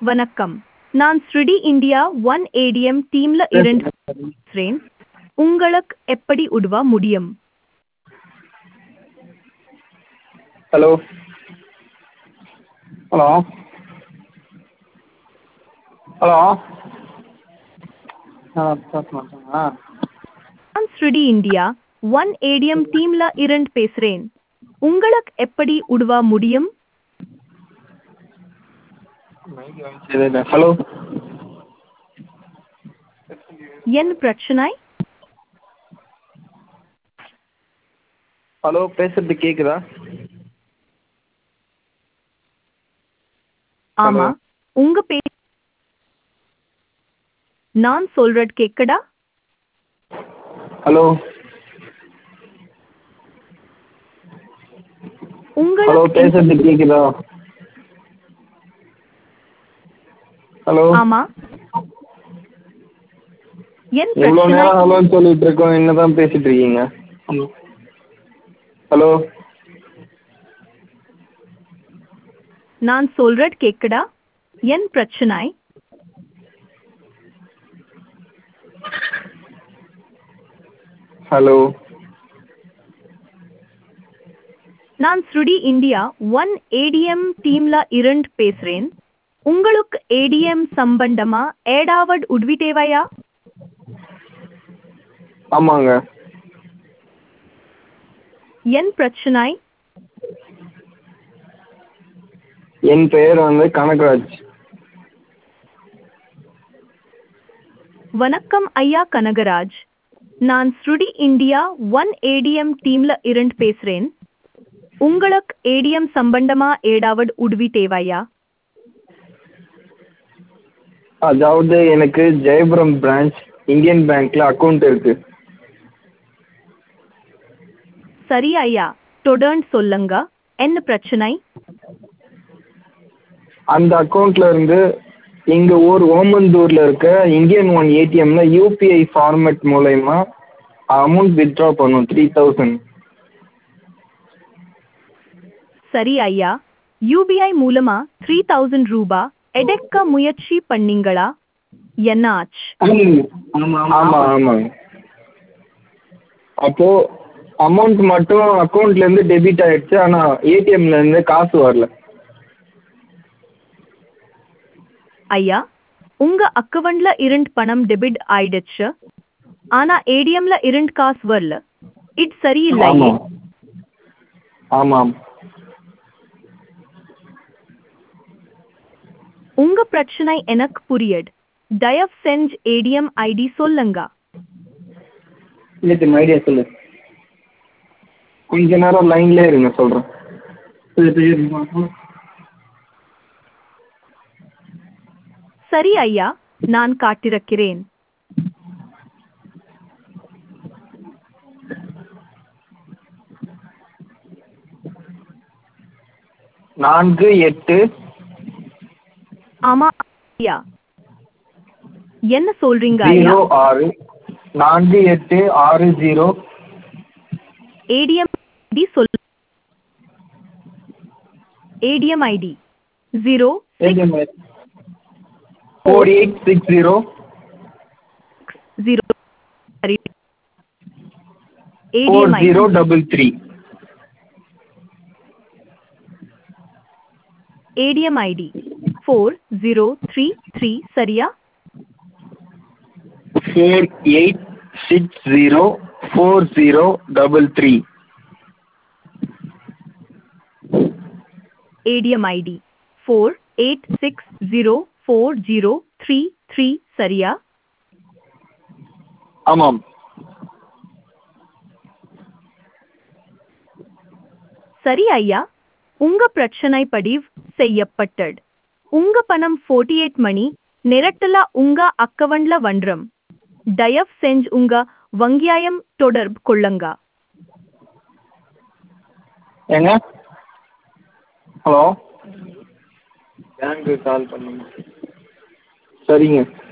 வணக்கம் நான் ஸ்ருடி இந்தியா ஒன் ஏடிஎம் டீம்ல இருந்து பேசுறேன் உங்களுக்கு எப்படி உதவ முடியும் ஹலோ ஹலோ ஹலோ ஆ பேச மாட்டாங்களா நான் ஸ்ருடி இந்தியா ஒன் ஏடிஎம் டீம்ல இருந்து பேசுறேன் உங்களுக்கு எப்படி உதவ முடியும் ஹலோ என் பிரச்சனை ஹலோ பேசுறது கேட்குதா ஆமா உங்க பே நான் சொல்றது கேக்குதா ஹலோ ஹலோ உங்களுக்கு பேசுறது கேட்குதா ஹலோ ஆமா என் எவ்வளோ பிரச்சனை நேரம் ஹலோன்னு சொல்லிட்டு இருக்கோம் என்னதான் பேசிட்டு இருக்கீங்க ஹலோ நான் சொல்றது கேக்குதா என் பிரச்சனை ஹலோ நான் ஸ்ருடி இந்தியா ஒன் ஏடிஎம் டீம்ல இருந்து பேசுறேன் உங்களுக்கு ஏடிஎம் சம்பந்தமா ஏடாவது உதவி தேவையா ஆமாங்க என் பிரச்சனை என் பெயர் வந்து கனகராஜ் வணக்கம் ஐயா கனகராஜ் நான் ஸ்ருடி இந்தியா ஒன் ஏடிஎம் டீம்ல இருந்து பேசுறேன் உங்களுக்கு ஏடிஎம் சம்பந்தமா ஏடாவது உதவி தேவையா அதாவது எனக்கு ஜெயபுரம் பிரான்ச் இந்தியன் பேங்க்ல அக்கௌண்ட் இருக்கு சரி ஐயா தொடர்ந்து சொல்லுங்க என்ன பிரச்சனை அந்த அக்கௌண்ட்ல இருந்து எங்க ஊர் ஓமந்தூர்ல இருக்க இந்தியன் ஒன் ஏடிஎம்ல யூபிஐ ஃபார்மேட் மூலயமா அமௌண்ட் வித்ட்ரா பண்ணும் த்ரீ தௌசண்ட் சரி ஐயா யூபிஐ மூலமா த்ரீ தௌசண்ட் ரூபா எடுக்க முயற்சி பண்ணீங்களா என்ன ஆச்சு ஆமா ஆமாங்க அப்போ அமௌண்ட் மட்டும் அக்கௌண்ட்ல இருந்து டெபிட் ஆயிடுச்சு ஆனா ஏடிஎம்ல இருந்து காசு வரல ஐயா உங்க அக்கவுண்ட்ல இருந்து பணம் டெபிட் ஆயிடுச்சு ஆனா ஏடிஎம்ல இருந்து காசு வரல இது சரியில்லையே ஆமாம் ஆமாம் உங்க பிரச்சனை எனக்கு புரியுது தயவு செஞ்சு ஏடிஎம் ஐடி சொல்லுங்க இல்லை ஐடியா சொல்லு கொஞ்ச நேரம் லைன்ல இருங்க சொல்றேன் சரி ஐயா நான் காட்டிருக்கிறேன் நான்கு எட்டு ஆமா ஐயா என்ன சொல்றீங்க ஐயா ஜீரோ ஆறு நான்கு எட்டு ஆறு ஜீரோ ஏடிஎம் ஐடி சொல் ATM ID zero four eight six zero zero சரி four ATM ID zero double three ATM ID four zero three three சரியா four eight six zero four zero double three ATM ID four eight six zero four zero three three சரியா ஆமாம் சரி ஐயா உங்க பிரச்சனை பதிவு செய்யப்பட்டது உங்க பணம் 48 மணி நேரத்துல உங்க அக்கவுண்ட்ல வந்துரும் தயவு செஞ்சு உங்க வங்கியாயம் தொடர்பு கொள்ளுங்க ஏங்க ஹலோ பேங்க்கு கால் பண்ணுங்க சரிங்க